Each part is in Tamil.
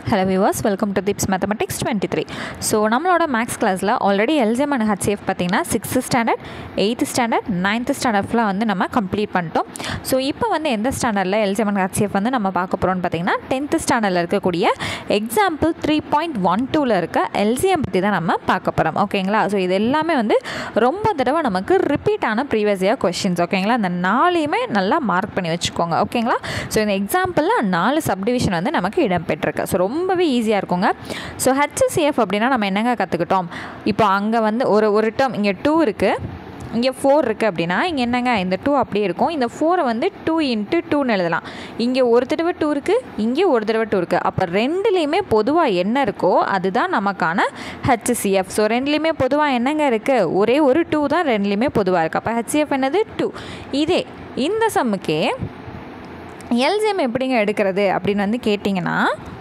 hello viewers welcome to tips mathematics twenty three so நம்மளோட மேக்ஸ் கிளாஸில் ஆல்ரெடி எல்ஜிஎம் அண்ட் ஹச்சிஎஃப் பார்த்தீங்கன்னா sixth standard eighth standard ninth ஸ்டாண்டர்ட்லாம் வந்து நம்ம கம்ப்ளீட் பண்ணிட்டோம் ஸோ இப்போ வந்து எந்த ஸ்டாண்டர்டில் எல்ஜிஎம் அண்ட் ஹச்சிஎஃப் வந்து நம்ம பார்க்க போகிறோம்னு பார்த்தீங்கன்னா டென்த்து ஸ்டாண்டர்டில் இருக்கக்கூடிய எக்ஸாம்பிள் த்ரீ பாயிண்ட் ஒன் டூவில் இருக்க எல்ஜிஎம் பற்றி தான் நம்ம பார்க்க போகிறோம் ஓகேங்களா ஸோ இது எல்லாமே வந்து ரொம்ப தடவை நமக்கு ரிப்பீட் ஆன ப்ரீவியஸ் இயர் கொஷின்ஸ் ஓகேங்களா அந்த நாளையுமே நல்லா மார்க் பண்ணி வச்சுக்கோங்க ஓகேங்களா ஸோ இந்த எக்ஸாம்பிளில் நாலு சப்டிவிஷன் வந்து நமக்கு இடம்பெற்றிருக்கு ஸோ ரொம்பவே ஈஸியாக இருக்குங்க ஸோ ஹெச்சிசிஎஃப் அப்படின்னா நம்ம என்னங்க கற்றுக்கிட்டோம் இப்போ அங்கே வந்து ஒரு ஒரு டேர்ம் இங்கே டூ இருக்குது இங்கே ஃபோர் இருக்குது அப்படின்னா இங்கே என்னங்க இந்த டூ அப்படியே இருக்கும் இந்த ஃபோரை வந்து டூ இன்ட்டு டூன்னு எழுதலாம் இங்கே ஒரு தடவை டூ இருக்குது இங்கே ஒரு தடவை டூ இருக்குது அப்போ ரெண்டுலேயுமே பொதுவாக என்ன இருக்கோ அதுதான் நமக்கான ஹெச்சிசிஎஃப் ஸோ ரெண்டுலேயுமே பொதுவாக என்னங்க இருக்குது ஒரே ஒரு டூ தான் ரெண்டுலேயுமே பொதுவாக இருக்குது அப்போ ஹெச்சிஎஃப் என்னது டூ இதே இந்த சம்முக்கே எல்சிஎம் எப்படிங்க எடுக்கிறது அப்படின்னு வந்து கேட்டிங்கன்னா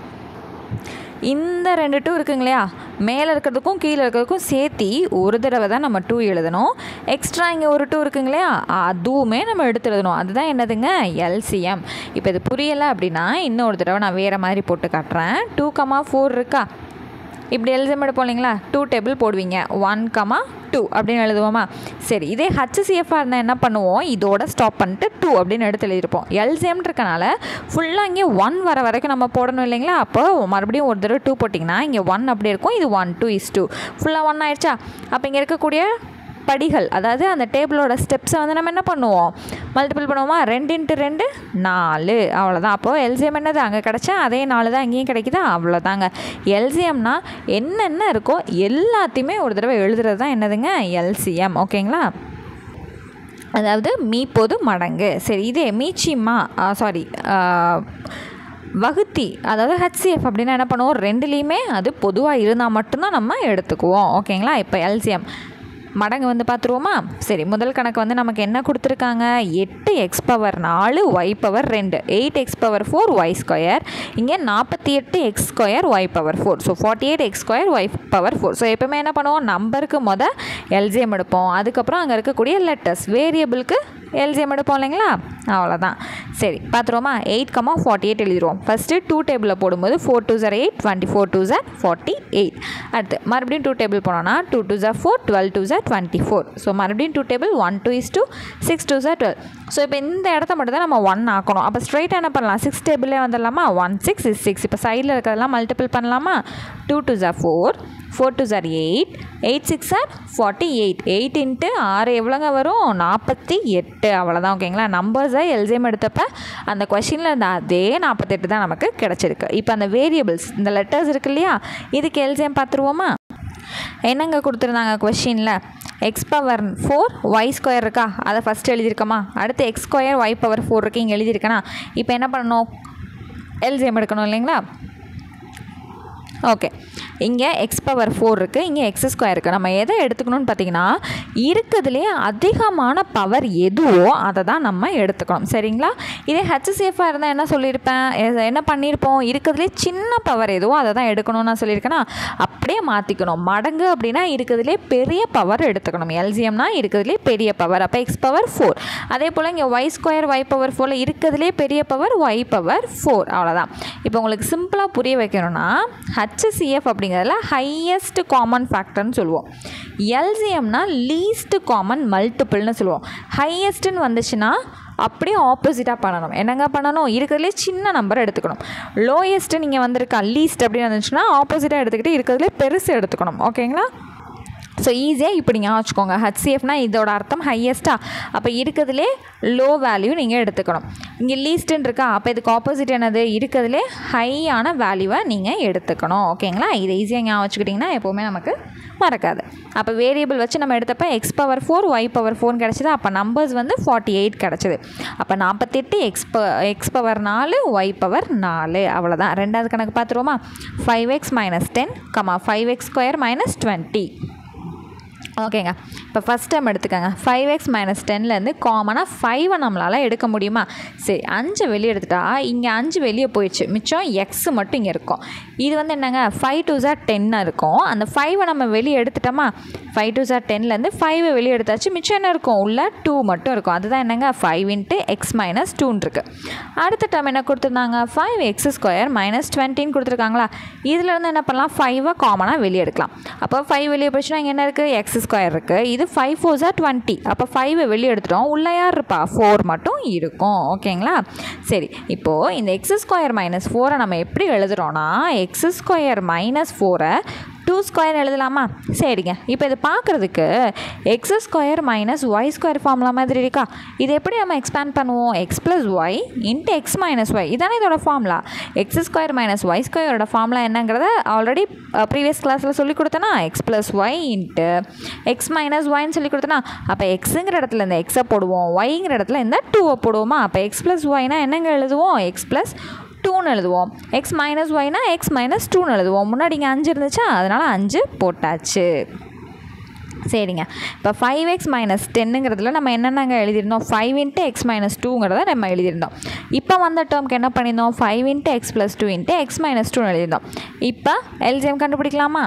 இந்த ரெண்டு டூ இருக்குங்க இல்லையா மேலே இருக்கிறதுக்கும் கீழே இருக்கிறதுக்கும் சேர்த்தி ஒரு தடவை தான் நம்ம டூ எழுதணும் எக்ஸ்ட்ரா இங்கே ஒரு டூ இருக்குங்க இல்லையா அதுவுமே நம்ம எடுத்து எழுதணும் அதுதான் என்னதுங்க எல்சிஎம் இப்போ இது புரியலை அப்படின்னா இன்னொரு தடவை நான் வேறு மாதிரி போட்டு காட்டுறேன் டூ கமா ஃபோர் இருக்கா இப்படி எல்சிஎம் எடுப்போம் இல்லைங்களா டூ டேபிள் போடுவீங்க ஒன் கமா டூ அப்படின்னு எழுதுவோமா சரி இதே ஹச்சிசிஎஃபாக இருந்தால் என்ன பண்ணுவோம் இதோட ஸ்டாப் பண்ணிட்டு டூ அப்படின்னு எடுத்து எழுதியிருப்போம் எல்சிஎம் இருக்கனால ஃபுல்லாக இங்கே ஒன் வர வரைக்கும் நம்ம போடணும் இல்லைங்களா அப்போ மறுபடியும் ஒரு தடவை டூ போட்டிங்கன்னா இங்கே ஒன் அப்படி இருக்கும் இது ஒன் டூ இஸ் டூ ஃபுல்லாக ஒன் ஆயிடுச்சா அப்போ இங்கே இருக்கக்கூடிய படிகள் அதாவது அந்த டேபிளோட ஸ்டெப்ஸை வந்து நம்ம என்ன பண்ணுவோம் மல்டிபிள் பண்ணுவோமா ரெண்டு இன்ட்டு ரெண்டு நாலு அவ்வளோதான் அப்போது எல்சிஎம் என்னது அங்கே கிடச்சா அதே நாலு தான் இங்கேயும் கிடைக்குதா அவ்வளோதாங்க எல்சிஎம்னா என்னென்ன இருக்கோ எல்லாத்தையுமே ஒரு தடவை எழுதுறது தான் என்னதுங்க எல்சிஎம் ஓகேங்களா அதாவது மீ பொது மடங்கு சரி இதே மீச்சிமா சாரி வகுத்தி அதாவது ஹெச்சிஎஃப் அப்படின்னா என்ன பண்ணுவோம் ரெண்டுலேயுமே அது பொதுவாக இருந்தால் மட்டும்தான் நம்ம எடுத்துக்குவோம் ஓகேங்களா இப்போ எல்சிஎம் மடங்கு வந்து பார்த்துருவோமா சரி முதல் கணக்கு வந்து நமக்கு என்ன கொடுத்துருக்காங்க எட்டு எக்ஸ் பவர் நாலு ஒய் பவர் ரெண்டு eight x power four y square இங்கே நாற்பத்தி எட்டு x square y power four so forty eight x square y power four so எப்போவுமே என்ன பண்ணுவோம் நம்பருக்கு மொதல் எல்ஜிஎம் எடுப்போம் அதுக்கப்புறம் அங்கே இருக்கக்கூடிய லெட்டர்ஸ் வேரியபிளுக்கு எல்ஜிஎம் எடுப்போம் இல்லைங்களா அவ்வளோதான் சரி பார்த்துருவோமா எயிட் கமா ஃபார்ட்டி எயிட் எழுதிடுவோம் ஃபஸ்ட்டு டூ டேபிளில் போடும்போது four two are eight twenty four two are forty eight அடுத்து மறுபடியும் டூ டேபிள் போனோன்னா two two are four twelve two are twenty four so மறுபடியும் two table one two is two six two are twelve so இப்போ இந்த இடத்த மட்டும் தான் நம்ம ஒன் ஆக்கணும் அப்போ ஸ்ட்ரைட்டாக என்ன பண்ணலாம் சிக்ஸ் டேபிளே வந்துடலாமா ஒன் சிக்ஸ் இஸ் சிக்ஸ் இப்போ சைடில் இருக்கிறதெல்லாம் மல்டிபிள் பண்ணலாமா two two are four four two are eight eight six or forty eight eight into ஆறு எவ்வளோங்க வரும் நாற்பத்தி எட்டு அவ்வளோதான் ஓகேங்களா நம்பர்ஸை எல்ஜிஎம் எடுத்தப்ப அந்த கொஷினில் இருந்த அதே நாற்பத்தெட்டு தான் நமக்கு கிடச்சிருக்கு இப்போ அந்த வேரியபிள்ஸ் இந்த லெட்டர்ஸ் இருக்கு இல்லையா இதுக்கு எல்ஜிஎம் பார்த்துருவோமா என்னங்க கொடுத்துருந்தாங்க கொஷினில் x power four y square இருக்கா அதை ஃபஸ்ட்டு எழுதியிருக்கோமா அடுத்து x square y power four இருக்கு இங்கே எழுதியிருக்கேனா இப்போ என்ன பண்ணணும் எல்ஜிஎம் எடுக்கணும் இல்லைங்களா ஓகே இங்கே எக்ஸ் பவர் ஃபோர் இருக்குது இங்கே எக்ஸ் ஸ்கொயர் இருக்குது நம்ம எதை எடுத்துக்கணும்னு பார்த்தீங்கன்னா இருக்கிறதுலே அதிகமான பவர் எதுவோ அதை தான் நம்ம எடுத்துக்கணும் சரிங்களா இதே ஹெச்சிசிஎஃபாக இருந்தால் என்ன சொல்லியிருப்பேன் என்ன பண்ணியிருப்போம் இருக்கிறதுலே சின்ன பவர் எதுவோ அதை தான் எடுக்கணும்னு நான் சொல்லியிருக்கேன்னா அப்படியே மாற்றிக்கணும் மடங்கு அப்படின்னா இருக்கிறதுலே பெரிய பவர் எடுத்துக்கணும் எல்ஜிஎம்னா இருக்கிறதுலே பெரிய பவர் அப்போ எக்ஸ் பவர் ஃபோர் அதே போல் இங்கே ஒய் ஸ்கொயர் ஒய் பவர் ஃபோரில் இருக்கிறதுலே பெரிய பவர் ஒய் பவர் ஃபோர் அவ்வளோதான் இப்போ உங்களுக்கு சிம்பிளாக புரிய வைக்கணும்னா ஹச்சிசிஎஃப் அப்படிங்கிறதுல ஹையஸ்ட் காமன் ஃபேக்டர்னு சொல்லுவோம் எல்சிஎம்னா லீஸ்ட் காமன் மல்டிபிள்னு சொல்லுவோம் ஹையஸ்ட்டுன்னு வந்துச்சுன்னா அப்படியே ஆப்போசிட்டாக பண்ணணும் என்னங்க பண்ணணும் இருக்கிறதுலே சின்ன நம்பர் எடுத்துக்கணும் லோயஸ்ட்டு நீங்கள் வந்திருக்கா லீஸ்ட் அப்படின்னு வந்துச்சுன்னா ஆப்போசிட்டாக எடுத்துக்கிட்டு இருக்கிறதுலே பெருசு எடுத்துக்கணும் ஓகேங்களா ஸோ ஈஸியாக இப்படி ஞாபகம் வச்சுக்கோங்க ஹச்சிஎஃப்னா இதோட அர்த்தம் ஹையஸ்ட்டாக அப்போ இருக்கிறதுலே லோ வேல்யூ நீங்கள் எடுத்துக்கணும் இங்கே லீஸ்ட்டுன்னு இருக்கா அப்போ இதுக்கு ஆப்போசிட் என்னது இருக்கிறதுலே ஹையான வேல்யூவை நீங்கள் எடுத்துக்கணும் ஓகேங்களா இதை ஈஸியாக ஞாபகம் வச்சுக்கிட்டிங்கன்னா எப்போவுமே நமக்கு மறக்காது அப்போ வேரியபிள் வச்சு நம்ம எடுத்தப்போ x power four y power ஃபோர்னு கிடச்சிது அப்போ நம்பர்ஸ் வந்து ஃபார்ட்டி எயிட் கிடச்சிது அப்போ நாற்பத்தெட்டு எக்ஸ் ப எக்ஸ் பவர் நாலு ஒய் பவர் நாலு அவ்வளோதான் ரெண்டாவது கணக்கு பார்த்துருவோமா five x minus ten comma five x square minus twenty ஓகேங்க இப்போ ஃபஸ்ட் டைம் எடுத்துக்கோங்க ஃபைவ் எக்ஸ் மைனஸ் டென்லேருந்து காமனாக ஃபைவை நம்மளால் எடுக்க முடியுமா சரி அஞ்சு வெளியே எடுத்துட்டா இங்கே அஞ்சு வெளியே போயிடுச்சு மிச்சம் எக்ஸ் மட்டும் இங்கே இருக்கும் இது வந்து என்னங்க ஃபைவ் டூ ஜார் டென்னாக இருக்கும் அந்த ஃபைவை நம்ம வெளியே எடுத்துட்டோமா ஃபைவ் டூ ஜார் டென்லேருந்து ஃபைவை வெளியே எடுத்தாச்சு மிச்சம் என்ன இருக்கும் உள்ள டூ மட்டும் இருக்கும் அதுதான் என்னங்க ஃபைவ் இன்ட்டு எக்ஸ் மைனஸ் டூன்னு இருக்குது அடுத்த டைம் என்ன கொடுத்துருந்தாங்க ஃபைவ் எக்ஸ் ஸ்கொயர் மைனஸ் டுவெண்ட்டின்னு கொடுத்துருக்காங்களா இதுலேருந்து என்ன பண்ணலாம் ஃபைவை காமனாக வெளியே எடுக்கலாம் அப்போ ஃபைவ் வெளியே போயிடுச்சுன்னா இங்கே என்ன இருக்குது எக்ஸ் ஸ்கொயர் இருக்குது இது ஃபைவ் ஃபோர் ஜார் டுவெண்ட்டி அப்போ ஃபைவை வெளியே எடுத்துட்டோம் உள்ள யார் இருப்பா ஃபோர் மட்டும் இருக்கும் ஓகேங்களா சரி இப்போது இந்த எக்ஸ் ஸ்கொயர் மைனஸ் ஃபோரை நம்ம எப்படி எழுதுகிறோன்னா எக்ஸ் ஸ்கொயர் மைனஸ் ஃபோரை டூ ஸ்கொயர் எழுதலாமா சரிங்க இப்போ இது பார்க்குறதுக்கு x square minus y square formula மாதிரி இருக்கா இது எப்படி நம்ம எக்ஸ்பேண்ட் பண்ணுவோம் x plus y into x minus y இதானே இதோட formula x square minus y ஸ்கொயரோட ஃபார்முலா என்னங்கிறத ஆல்ரெடி ப்ரீவியஸ் கிளாஸில் சொல்லி கொடுத்தனா x plus y into x minus ஒய்ன்னு சொல்லி கொடுத்தனா அப்போ எக்ஸுங்கிற இடத்துல இந்த எக்ஸை போடுவோம் ஒய்ங்கிற இடத்துல இந்த டூவை போடுவோமா அப்போ எக்ஸ் ப்ளஸ் ஒய்னா என்னங்க எழுதுவோம் எக்ஸ் ப்ளஸ் டூன்னு எழுதுவோம் எக்ஸ் மைனஸ் ஒய்னா எக்ஸ் மைனஸ் டூன்னு எழுதுவோம் முன்னாடி இங்கே அஞ்சு இருந்துச்சா அதனால் அஞ்சு போட்டாச்சு சரிங்க இப்போ ஃபைவ் எக்ஸ் மைனஸ் டென்னுங்கிறதுல நம்ம என்னென்னங்க எழுதியிருந்தோம் ஃபைவ் இன்ட்டு எக்ஸ் மைனஸ் டூங்கிறத நம்ம எழுதியிருந்தோம் இப்போ வந்த டேர்ம்க்கு என்ன பண்ணியிருந்தோம் five into x plus two into x minus டூன்னு எழுதியிருந்தோம் இப்போ எல்ஜிஎம் கண்டுபிடிக்கலாமா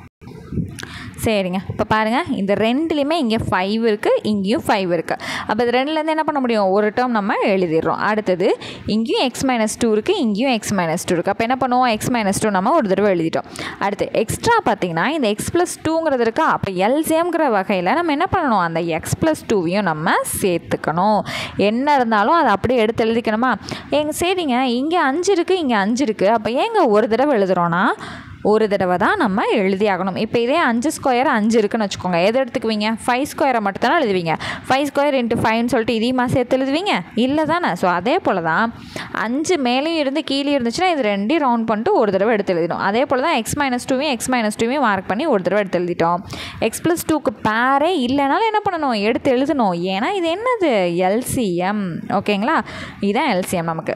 சரிங்க இப்போ பாருங்கள் இந்த ரெண்டுலேயுமே இங்கே ஃபைவ் இருக்குது இங்கேயும் ஃபைவ் இருக்குது அப்போ இது ரெண்டுலேருந்து என்ன பண்ண முடியும் ஒரு டேர்ம் நம்ம எழுதிடுறோம் அடுத்தது இங்கேயும் எக்ஸ் மைனஸ் டூ இருக்குது இங்கேயும் எக்ஸ் மைனஸ் டூ இருக்குது அப்போ என்ன பண்ணுவோம் எக்ஸ் மைனஸ் டூ நம்ம ஒரு தடவை எழுதிட்டோம் அடுத்து எக்ஸ்ட்ரா பார்த்தீங்கன்னா இந்த எக்ஸ் ப்ளஸ் டூங்கிறது இருக்கா அப்போ எல்சிஎம்ங்கிற வகையில் நம்ம என்ன பண்ணணும் அந்த எக்ஸ் ப்ளஸ் டூவையும் நம்ம சேர்த்துக்கணும் என்ன இருந்தாலும் அதை அப்படியே எடுத்து எழுதிக்கணுமா எங்க சரிங்க இங்கே அஞ்சு இருக்குது இங்கே அஞ்சு இருக்குது அப்போ ஏங்க ஒரு தடவை எழுதுகிறோன்னா ஒரு தடவை தான் நம்ம எழுதி ஆகணும் இப்போ இதே அஞ்சு ஸ்கொயர் அஞ்சு இருக்குன்னு வச்சுக்கோங்க எதை எடுத்துக்குவீங்க ஃபைவ் ஸ்கொயரை மட்டும் தானே எழுதுவீங்க ஃபைவ் ஸ்கொயர் இன்ட்டு ஃபைவ்னு சொல்லிட்டு இதையுமா சேர்த்து எழுதுவீங்க இல்லை தானே ஸோ அதே போல் தான் அஞ்சு மேலேயும் இருந்து கீழே இருந்துச்சுன்னா இது ரெண்டையும் ரவுண்ட் பண்ணிட்டு ஒரு தடவை எடுத்து எழுதிடும் அதே போல் தான் எக்ஸ் மைனஸ் டூவையும் எக்ஸ் மைனஸ் டூவையும் மார்க் பண்ணி ஒரு தடவை எடுத்து எழுதிட்டோம் எக்ஸ் ப்ளஸ் டூக்கு பேரே இல்லைனாலும் என்ன பண்ணணும் எடுத்து எழுதணும் ஏன்னா இது என்னது எல்சிஎம் ஓகேங்களா இதுதான் எல்சிஎம் நமக்கு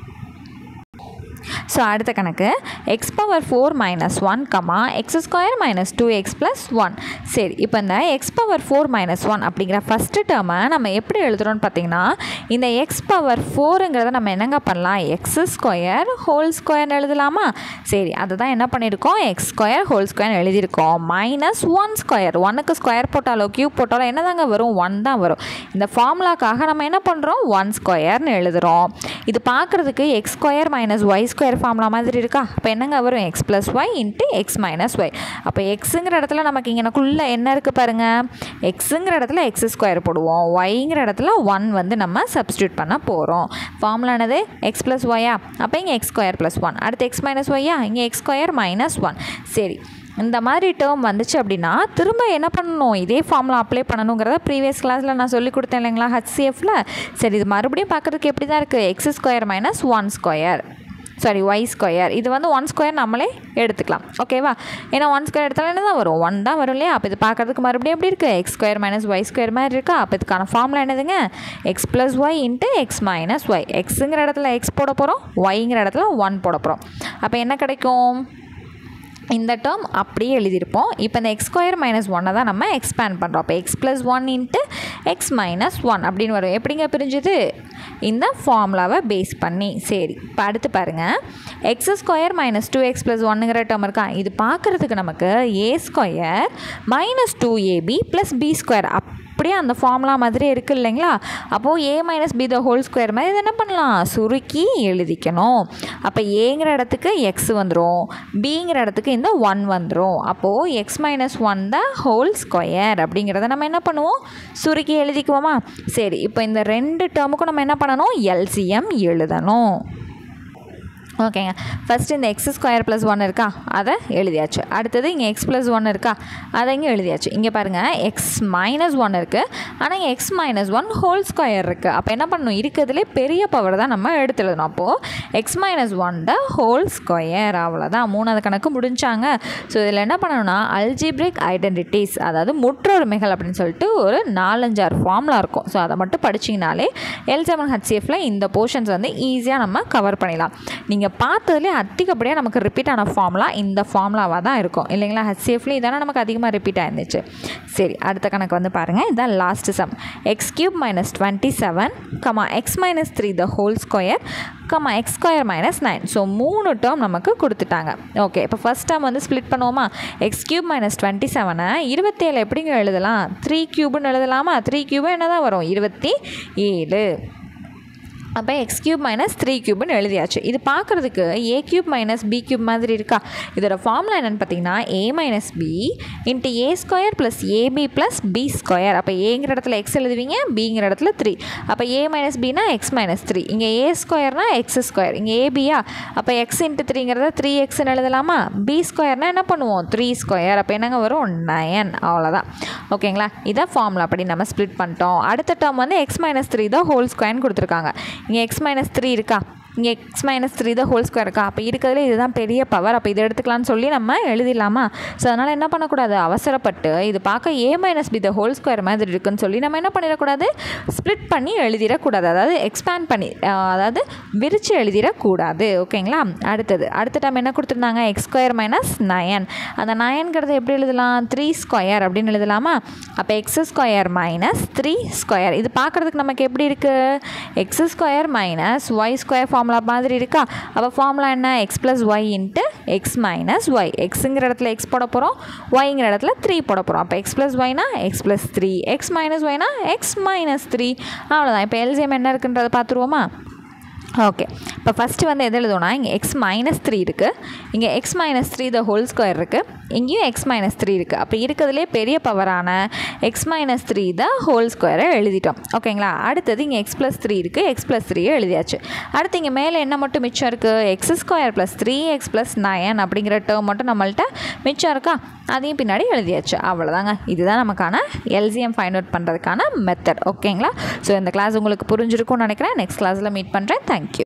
ஸோ அடுத்த கணக்கு x power four minus one comma x square minus two x plus one சரி இப்போ இந்த x power four minus one அப்படிங்கிற ஃபஸ்ட்டு டேர்மை நம்ம எப்படி எழுதுகிறோன்னு பார்த்தீங்கன்னா இந்த எக்ஸ் பவர் ஃபோருங்கிறத நம்ம என்னங்க பண்ணலாம் எக்ஸ் ஸ்கொயர் ஹோல் ஸ்கொயர்னு எழுதலாமா சரி அதை தான் என்ன பண்ணியிருக்கோம் எக்ஸ் ஸ்கொயர் ஹோல் ஸ்கொயர் எழுதியிருக்கோம் மைனஸ் ஒன் ஸ்கொயர் ஒன்னுக்கு ஸ்கொயர் போட்டாலோ க்யூப் போட்டாலோ என்ன தாங்க வரும் ஒன் தான் வரும் இந்த ஃபார்முலாக்காக நம்ம என்ன பண்ணுறோம் ஒன் ஸ்கொயர்னு எழுதுகிறோம் இது பார்க்குறதுக்கு x square minus y square formula மாதிரி இருக்கா அப்போ என்னங்க வரும் x plus y into x minus y அப்போ எக்ஸுங்கிற இடத்துல நமக்கு இங்கனக்குள்ளே என்ன இருக்குது பாருங்கள் எக்ஸுங்கிற இடத்துல எக்ஸ் ஸ்கொயர் போடுவோம் ஒய்ங்கிற இடத்துல ஒன் வந்து நம்ம சப்ஸ்டியூட் பண்ண போகிறோம் ஃபார்முலா என்னது எக்ஸ் ப்ளஸ் ஒய்யா அப்போ இங்கே எக்ஸ் ஸ்கொயர் ப்ளஸ் ஒன் அடுத்து எக்ஸ் மைனஸ் ஒய்யா இங்கே எக்ஸ் ஸ்கொயர் மைனஸ் ஒன் சரி இந்த மாதிரி டேர்ம் வந்துச்சு அப்படின்னா திரும்ப என்ன பண்ணணும் இதே ஃபார்முலா அப்ளை பண்ணணுங்கிறத ப்ரீவியஸ் கிளாஸில் நான் சொல்லி கொடுத்தேன் இல்லைங்களா ஹச்சிஎஃப்ல சரி இது மறுபடியும் பார்க்குறதுக்கு எப்படி தான் இருக்குது x square minus one square sorry y square இது வந்து ஒன் ஸ்கொயர் நம்மளே எடுத்துக்கலாம் ஓகேவா ஏன்னா ஒன் ஸ்கொயர் எடுத்தாலும் என்ன தான் வரும் ஒன் தான் வரும் இல்லையா அப்போ இது பார்க்கறதுக்கு மறுபடியும் எப்படி இருக்குது x square minus y square மாதிரி இருக்கா அப்போ இதுக்கான ஃபார்முலா என்னதுங்க x plus y into x minus y எக்ஸுங்கிற இடத்துல எக்ஸ் போட போகிறோம் ஒய்ங்கிற இடத்துல ஒன் போட போகிறோம் அப்போ என்ன கிடைக்கும் இந்த டேர்ம் அப்படியே எழுதியிருப்போம் இப்போ இந்த எக்ஸ் ஸ்கொயர் மைனஸ் ஒன்னை தான் நம்ம எக்ஸ்பேண்ட் பண்ணுறோம் அப்போ x plus one into x minus one அப்படின்னு வரும் எப்படிங்க பிரிஞ்சுது இந்த ஃபார்முலாவை பேஸ் பண்ணி சரி இப்போ அடுத்து பாருங்கள் x square minus two x plus ஒன்னுங்கிற டேர்ம் இருக்கா இது பார்க்குறதுக்கு நமக்கு a square minus two ab plus b square அப் அப்படியே அந்த ஃபார்முலா மாதிரி இருக்குது இல்லைங்களா அப்போது a minus b the whole square மாதிரி இது என்ன பண்ணலாம் சுருக்கி எழுதிக்கணும் அப்போ ஏங்கிற இடத்துக்கு எக்ஸ் வந்துடும் பிங்கிற இடத்துக்கு இந்த ஒன் வந்துடும் அப்போது x minus one the whole square அப்படிங்கிறத நம்ம என்ன பண்ணுவோம் சுருக்கி எழுதிக்குவோமா சரி இப்போ இந்த ரெண்டு டேர்முக்கும் நம்ம என்ன பண்ணணும் எல்சிஎம் எழுதணும் ஓகேங்க ஃபஸ்ட்டு இந்த எக்ஸ் ஸ்கொயர் ப்ளஸ் ஒன் இருக்கா அதை எழுதியாச்சு அடுத்தது இங்கே எக்ஸ் ப்ளஸ் ஒன் இருக்கா அதை இங்கே எழுதியாச்சு இங்கே பாருங்கள் எக்ஸ் மைனஸ் ஒன் இருக்குது ஆனால் இங்கே x minus one whole square இருக்குது அப்போ என்ன பண்ணணும் இருக்கிறதுலே பெரிய பவர் தான் நம்ம எடுத்து எழுதணும் அப்போது x minus one the whole square அவ்வளோதான் மூணாவது கணக்கு முடிஞ்சாங்க ஸோ இதில் என்ன பண்ணணும்னா அல்ஜிப்ரிக் ஐடென்டிட்டிஸ் அதாவது முற்றொருமைகள் அப்படின்னு சொல்லிட்டு ஒரு நாலஞ்சாறு ஃபார்ம்லாம் இருக்கும் ஸோ அதை மட்டும் படிச்சிங்கனாலே எல் செவன் ஹச்சிஎஃப்ல இந்த போர்ஷன்ஸ் வந்து ஈஸியாக நம்ம கவர் பண்ணிடலாம் நீங்கள் நீங்கள் பார்த்ததுலேயே அதிகப்படியாக நமக்கு ரிப்பீட் ஆன ஃபார்முலா இந்த ஃபார்முலாவாக தான் இருக்கும் இல்லைங்களா ஹெச்சிஎஃப்லேயும் இதானே நமக்கு அதிகமாக ரிப்பீட் ஆயிருந்துச்சு சரி அடுத்த கணக்கு வந்து பாருங்கள் இதான் last sum x cube minus twenty seven comma x minus three the whole square comma x square minus nine so மூணு டேர்ம் நமக்கு கொடுத்துட்டாங்க ஓகே இப்போ ஃபஸ்ட் டேர்ம் வந்து ஸ்ப்ளிட் பண்ணுவோமா எக்ஸ் கியூப் மைனஸ் டுவெண்ட்டி செவனை இருபத்தேழு எப்படிங்க எழுதலாம் த்ரீ கியூப்னு எழுதலாமா த்ரீ கியூபு என்ன தான் வரும் இருபத்தி ஏழு அப்போ எக்ஸ் கியூப் மைனஸ் த்ரீ கியூப்னு எழுதியாச்சு இது பார்க்குறதுக்கு a cube minus b cube மாதிரி இருக்கா இதோட ஃபார்முலா என்னென்னு பார்த்தீங்கன்னா a minus b into a square plus ab plus b square அப்போ ஏங்கிற இடத்துல எக்ஸ் எழுதுவீங்க பிங்கிற இடத்துல த்ரீ அப்போ ஏ மைனஸ் பினா எக்ஸ் மைனஸ் த்ரீ இங்கே ஏ ஸ்கொயர்னா எக்ஸ் ஸ்கொயர் இங்கே ஏபியா அப்போ எக்ஸ் இன்ட்டு த்ரீங்கிறத த்ரீ எக்ஸ்னு எழுதலாமா பி ஸ்கொயர்னால் என்ன பண்ணுவோம் த்ரீ ஸ்கொயர் அப்போ என்னங்க வரும் நயன் அவ்வளோதான் ஓகேங்களா இதான் ஃபார்முலா அப்படி நம்ம ஸ்ப்ளிட் பண்ணிட்டோம் அடுத்த டேர்ம் வந்து எக்ஸ் மைனஸ் த்ரீ தான் ஹோல் ஸ்கொயர்னு கொடுத்துருக்காங்க இங்கே எக்ஸ் மைனஸ் த்ரீ இருக்கா இங்கே எக்ஸ் மைனஸ் த்ரீ தான் ஹோல் ஸ்கொயர் இருக்கா அப்போ இருக்கிறதுல இதுதான் பெரிய பவர் அப்போ இதை எடுத்துக்கலாம்னு சொல்லி நம்ம எழுதிடலாமா ஸோ அதனால் என்ன பண்ணக்கூடாது அவசரப்பட்டு இது பார்க்க a minus b the whole square மாதிரி இருக்குன்னு சொல்லி நம்ம என்ன பண்ணிடக்கூடாது ஸ்ப்ளிட் பண்ணி எழுதிடக்கூடாது அதாவது எக்ஸ்பேண்ட் பண்ணி அஹ், அதாவது விரித்து எழுதிடக்கூடாது ஓகேங்களா அடுத்தது அடுத்த டைம் என்ன கொடுத்துருந்தாங்க எக்ஸ் ஸ்கொயர் மைனஸ் நயன் அந்த நயன்கிறது எப்படி எழுதலாம் த்ரீ ஸ்கொயர் அப்படின்னு எழுதலாமா அப்போ x square minus three square இது பார்க்குறதுக்கு நமக்கு எப்படி இருக்குது x square minus y square formula மாதிரி இருக்கா அப்போ ஃபார்முலா என்ன x plus y into x minus y எக்ஸுங்கிற இடத்துல எக்ஸ் போட போகிறோம் ஒய்ங்கிற இடத்துல த்ரீ போட போகிறோம் அப்போ எக்ஸ் ப்ளஸ் ஒய்னா x plus three x minus ஒய்னா எக்ஸ் மைனஸ் த்ரீ அவ்வளோதான் இப்போ எல்சிஎம் என்ன இருக்குன்றதை பார்த்துருவோமா ஓகே இப்போ ஃபஸ்ட்டு வந்து எது எழுதுவோம்னா இங்கே எக்ஸ் மைனஸ் த்ரீ இருக்குது இங்கே x minus three the whole square இருக்குது இங்கேயும் எக்ஸ் மைனஸ் த்ரீ இருக்குது அப்போ இருக்கிறதுலே பெரிய பவரான x minus three the whole ஸ்கொயரை எழுதிட்டோம் ஓகேங்களா அடுத்தது இங்கே எக்ஸ் ப்ளஸ் த்ரீ இருக்குது எக்ஸ் ப்ளஸ் த்ரீயை எழுதியாச்சு அடுத்து இங்கே மேலே என்ன மட்டும் மிச்சம் இருக்குது x square plus three x plus nine அப்படிங்கிற டேர்ம் மட்டும் நம்மள்ட்ட மிச்சம் இருக்கா அதையும் பின்னாடி எழுதியாச்சு அவ்வளோதாங்க இதுதான் நமக்கான எல்சிஎம் ஃபைண்ட் அவுட் பண்ணுறதுக்கான மெத்தட் ஓகேங்களா ஸோ இந்த கிளாஸ் உங்களுக்கு புரிஞ்சிருக்கும்னு நினைக்கிறேன் நெக்ஸ்ட் கிளாஸில் மீட் பண்ணுறேன் தேங்க்யூ